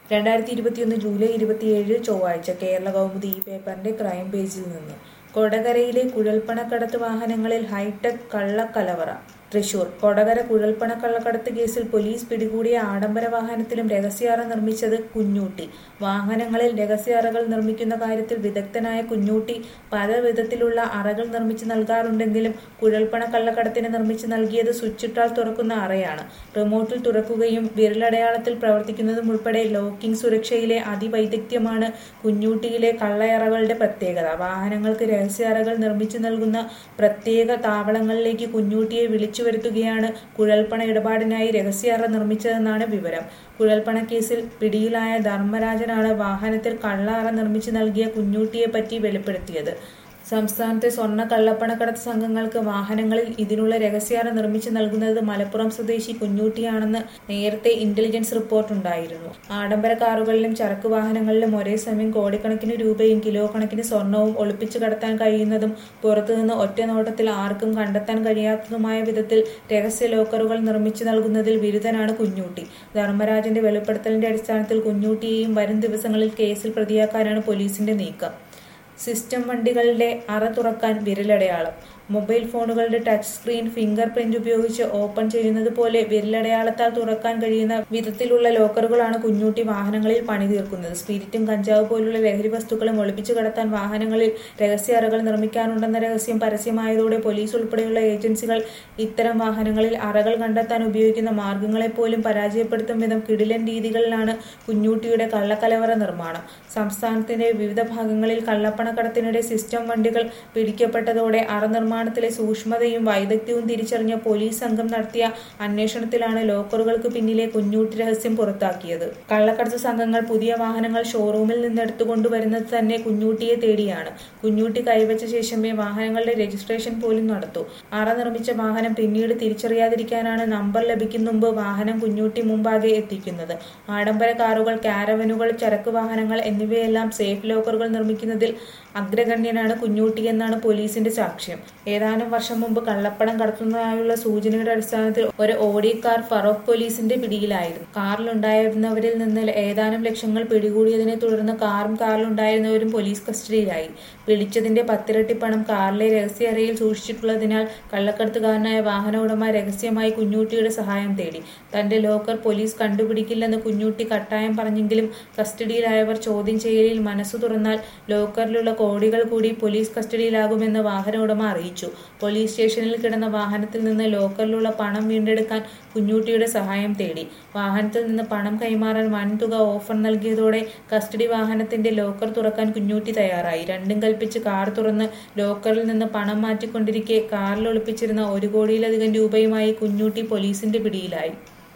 രണ്ടായിരത്തി ഇരുപത്തിയൊന്ന് ജൂലൈ ഇരുപത്തിയേഴ് ചൊവ്വാഴ്ച കേരള കൗമുദി ഈ പേപ്പറിന്റെ ക്രൈം പേജിൽ നിന്ന് കൊടകരയിലെ കുഴൽപ്പണക്കടത്ത് വാഹനങ്ങളിൽ ഹൈടെക് കള്ളക്കലവറ തൃശൂർ കൊടകര കുഴൽപ്പണ കള്ളക്കടത്ത് കേസിൽ പോലീസ് പിടികൂടിയ ആഡംബര വാഹനത്തിലും രഹസ്യാറ നിർമ്മിച്ചത് കുഞ്ഞൂട്ടി വാഹനങ്ങളിൽ രഹസ്യാറകൾ നിർമ്മിക്കുന്ന കാര്യത്തിൽ വിദഗ്ധനായ കുഞ്ഞൂട്ടി പല വിധത്തിലുള്ള അറകൾ നിർമ്മിച്ച് നൽകാറുണ്ടെങ്കിലും കുഴൽപ്പണ കള്ളക്കടത്തിന് നിർമ്മിച്ച് നൽകിയത് സ്വിച്ചിട്ടാൽ തുറക്കുന്ന അറയാണ് റിമോട്ടിൽ തുറക്കുകയും വിരലടയാളത്തിൽ പ്രവർത്തിക്കുന്നതും ഉൾപ്പെടെ ലോക്കിംഗ് സുരക്ഷയിലെ അതിവൈദഗ്ധ്യമാണ് കുഞ്ഞൂട്ടിയിലെ കള്ളയറകളുടെ പ്രത്യേകത വാഹനങ്ങൾക്ക് രഹസ്യാറകൾ നിർമ്മിച്ചു നൽകുന്ന പ്രത്യേക താവളങ്ങളിലേക്ക് കുഞ്ഞൂട്ടിയെ വിളിച്ചു വരുത്തുകയാണ് കുഴൽപ്പണ ഇടപാടിനായി രഹസ്യാറ നിർമ്മിച്ചതെന്നാണ് വിവരം കുഴൽപ്പണ കേസിൽ പിടിയിലായ ധർമ്മരാജനാണ് വാഹനത്തിൽ കള്ള അറ നിർമ്മിച്ചു നൽകിയ കുഞ്ഞൂട്ടിയെ പറ്റി വെളിപ്പെടുത്തിയത് സംസ്ഥാനത്തെ സ്വർണ്ണ കള്ളപ്പണക്കടത്ത് സംഘങ്ങൾക്ക് വാഹനങ്ങളിൽ ഇതിനുള്ള രഹസ്യാറ നിർമ്മിച്ചു നൽകുന്നത് മലപ്പുറം സ്വദേശി കുഞ്ഞൂട്ടിയാണെന്ന് നേരത്തെ ഇന്റലിജൻസ് റിപ്പോർട്ടുണ്ടായിരുന്നു ആഡംബര കാറുകളിലും ചരക്ക് വാഹനങ്ങളിലും ഒരേ സമയം കോടിക്കണക്കിന് രൂപയും കിലോ കണക്കിന് സ്വർണവും ഒളിപ്പിച്ചു കടത്താൻ കഴിയുന്നതും പുറത്തുനിന്ന് ഒറ്റ നോട്ടത്തിൽ ആർക്കും കണ്ടെത്താൻ കഴിയാത്തതുമായ വിധത്തിൽ രഹസ്യ ലോക്കറുകൾ നിർമ്മിച്ചു നൽകുന്നതിൽ ബിരുദനാണ് കുഞ്ഞൂട്ടി ധർമ്മരാജന്റെ വെളിപ്പെടുത്തലിന്റെ അടിസ്ഥാനത്തിൽ കുഞ്ഞൂട്ടിയെയും വരും ദിവസങ്ങളിൽ കേസിൽ പ്രതിയാക്കാനാണ് പോലീസിന്റെ നീക്കം സിസ്റ്റം വണ്ടികളുടെ അറ തുറക്കാൻ വിരലടയാളം മൊബൈൽ ഫോണുകളുടെ ടച്ച് സ്ക്രീൻ ഫിംഗർ പ്രിന്റ് ഉപയോഗിച്ച് ഓപ്പൺ ചെയ്യുന്നത് പോലെ വിരലടയാളത്താൽ തുറക്കാൻ കഴിയുന്ന വിധത്തിലുള്ള ലോക്കറുകളാണ് കുഞ്ഞൂട്ടി വാഹനങ്ങളിൽ പണി തീർക്കുന്നത് സ്പിരിറ്റും കഞ്ചാവ് പോലുള്ള ലഹരി വസ്തുക്കളും ഒളിപ്പിച്ചു കടത്താൻ വാഹനങ്ങളിൽ രഹസ്യ അറകൾ നിർമ്മിക്കാനുണ്ടെന്ന രഹസ്യം പരസ്യമായതോടെ പോലീസ് ഉൾപ്പെടെയുള്ള ഏജൻസികൾ ഇത്തരം വാഹനങ്ങളിൽ അറകൾ കണ്ടെത്താൻ ഉപയോഗിക്കുന്ന മാർഗങ്ങളെ പോലും പരാജയപ്പെടുത്തും വിധം കിടിലൻ രീതികളിലാണ് കുഞ്ഞൂട്ടിയുടെ കള്ളക്കലവറ നിർമ്മാണം സംസ്ഥാനത്തിന്റെ വിവിധ ഭാഗങ്ങളിൽ കള്ളപ്പണക്കടത്തിനിടെ സിസ്റ്റം വണ്ടികൾ പിടിക്കപ്പെട്ടതോടെ അറ നിർമ്മാണത്തിലെ സൂക്ഷ്മതയും വൈദഗ്ധ്യവും തിരിച്ചറിഞ്ഞ പോലീസ് സംഘം നടത്തിയ അന്വേഷണത്തിലാണ് ലോക്കറുകൾക്ക് പിന്നിലെ കുഞ്ഞൂട്ടി രഹസ്യം പുറത്താക്കിയത് കള്ളക്കടത്ത് സംഘങ്ങൾ പുതിയ വാഹനങ്ങൾ ഷോറൂമിൽ നിന്ന് എടുത്തുകൊണ്ടുവരുന്നത് തന്നെ കുഞ്ഞൂട്ടിയെ തേടിയാണ് കുഞ്ഞൂട്ടി കൈവച്ച ശേഷമേ വാഹനങ്ങളുടെ രജിസ്ട്രേഷൻ പോലും നടത്തൂ അറ നിർമ്മിച്ച വാഹനം പിന്നീട് തിരിച്ചറിയാതിരിക്കാനാണ് നമ്പർ ലഭിക്കും മുമ്പ് വാഹനം കുഞ്ഞൂട്ടി മുമ്പാകെ എത്തിക്കുന്നത് ആഡംബര കാറുകൾ കാരവനുകൾ ചരക്ക് വാഹനങ്ങൾ എന്നിവയെല്ലാം സേഫ് ലോക്കറുകൾ നിർമ്മിക്കുന്നതിൽ അഗ്രഗണ്യനാണ് കുഞ്ഞൂട്ടി എന്നാണ് പോലീസിന്റെ സാക്ഷ്യം ഏതാനും വർഷം മുമ്പ് കള്ളപ്പണം കടത്തുന്നതായുള്ള സൂചനയുടെ അടിസ്ഥാനത്തിൽ ഒരു ഓഡി കാർ ഫറോക്ക് പോലീസിന്റെ പിടിയിലായിരുന്നു കാറിലുണ്ടായിരുന്നവരിൽ നിന്ന് ഏതാനും ലക്ഷങ്ങൾ പിടികൂടിയതിനെ തുടർന്ന് കാറും കാറിലുണ്ടായിരുന്നവരും പോലീസ് കസ്റ്റഡിയിലായി പിടിച്ചതിന്റെ പത്തിരട്ടി പണം കാറിലെ രഹസ്യ അറയിൽ സൂക്ഷിച്ചിട്ടുള്ളതിനാൽ കള്ളക്കടത്തുകാരനായ വാഹന ഉടമ രഹസ്യമായി കുഞ്ഞൂട്ടിയുടെ സഹായം തേടി തന്റെ ലോക്കർ പോലീസ് കണ്ടുപിടിക്കില്ലെന്ന് കുഞ്ഞൂട്ടി കട്ടായം പറഞ്ഞെങ്കിലും കസ്റ്റഡിയിലായവർ ചോദ്യം ചെയ്യലിൽ മനസ്സു തുറന്നാൽ ലോക്കറിലുള്ള കോടികൾ കൂടി പോലീസ് കസ്റ്റഡിയിലാകുമെന്ന് വാഹന ഉടമ അറിയിച്ചു പോലീസ് സ്റ്റേഷനിൽ കിടന്ന വാഹനത്തിൽ നിന്ന് ലോക്കറിലുള്ള പണം വീണ്ടെടുക്കാൻ കുഞ്ഞൂട്ടിയുടെ സഹായം തേടി വാഹനത്തിൽ നിന്ന് പണം കൈമാറാൻ വൻതുക ഓഫർ നൽകിയതോടെ കസ്റ്റഡി വാഹനത്തിന്റെ ലോക്കർ തുറക്കാൻ കുഞ്ഞൂട്ടി തയ്യാറായി രണ്ടും കൽപ്പിച്ച് കാർ തുറന്ന് ലോക്കറിൽ നിന്ന് പണം മാറ്റിക്കൊണ്ടിരിക്കെ കാറിൽ ഒളിപ്പിച്ചിരുന്ന ഒരു കോടിയിലധികം രൂപയുമായി കുഞ്ഞൂട്ടി പോലീസിന്റെ പിടിയിലായി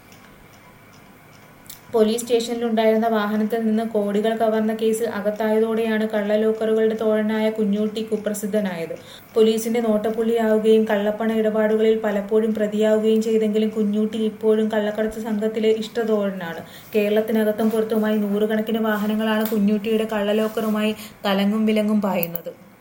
പോലീസ് സ്റ്റേഷനിലുണ്ടായിരുന്ന വാഹനത്തിൽ നിന്ന് കോടികൾ കവർന്ന കേസിൽ അകത്തായതോടെയാണ് കള്ള ലോക്കറുകളുടെ തോഴനായ കുഞ്ഞൂട്ടി കുപ്രസിദ്ധനായത് പോലീസിന്റെ നോട്ടപ്പുള്ളിയാവുകയും കള്ളപ്പണ ഇടപാടുകളിൽ പലപ്പോഴും പ്രതിയാവുകയും ചെയ്തെങ്കിലും കുഞ്ഞൂട്ടി ഇപ്പോഴും കള്ളക്കടത്ത് സംഘത്തിലെ ഇഷ്ടതോഴനാണ് കേരളത്തിനകത്തും പുറത്തുമായി നൂറുകണക്കിന് വാഹനങ്ങളാണ് കുഞ്ഞൂട്ടിയുടെ കള്ളലോക്കറുമായി തലങ്ങും വിലങ്ങും പായുന്നത്